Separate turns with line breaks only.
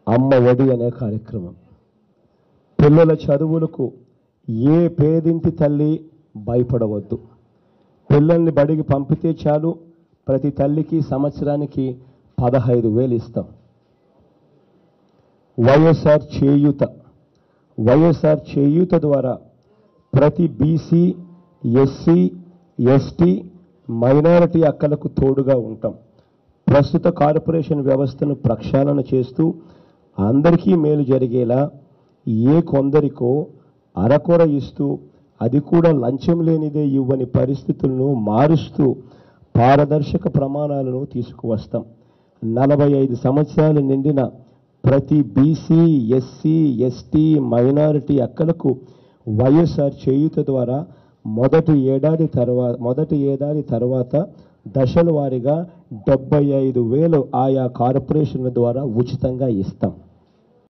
అమ్మ ఒడి అనే కార్యక్రమం పిల్లల చదువులకు ఏ పేదింటి తల్లి భయపడవద్దు పిల్లల్ని బడికి పంపితే చాలు ప్రతి తల్లికి సంవత్సరానికి పదహైదు వేలు ఇస్తాం వైఎస్ఆర్ చేయూత వైఎస్ఆర్ చేయూత ద్వారా ప్రతి బీసీ ఎస్సీ ఎస్టీ మైనారిటీ అక్కలకు తోడుగా ఉంటాం ప్రస్తుత కార్పొరేషన్ వ్యవస్థను ప్రక్షాళన చేస్తూ అందరికీ మేలు జరిగేలా ఏ కొందరికో అరకొర ఇస్తూ అది కూడా లంచం లేనిదే ఇవ్వని పరిస్థితులను మారుస్తూ పారదర్శక ప్రమాణాలను తీసుకువస్తాం నలభై ఐదు సంవత్సరాలు నిండిన ప్రతి బీసీ ఎస్సీ ఎస్టీ మైనారిటీ అక్కలకు వైఎస్ఆర్ చేయూత ద్వారా మొదటి ఏడాది తర్వాత మొదటి ఏడాది తర్వాత దశల వారీగా డెబ్బై ఐదు వేలు ఆయా కార్పొరేషన్ల ద్వారా ఉచితంగా ఇస్తాం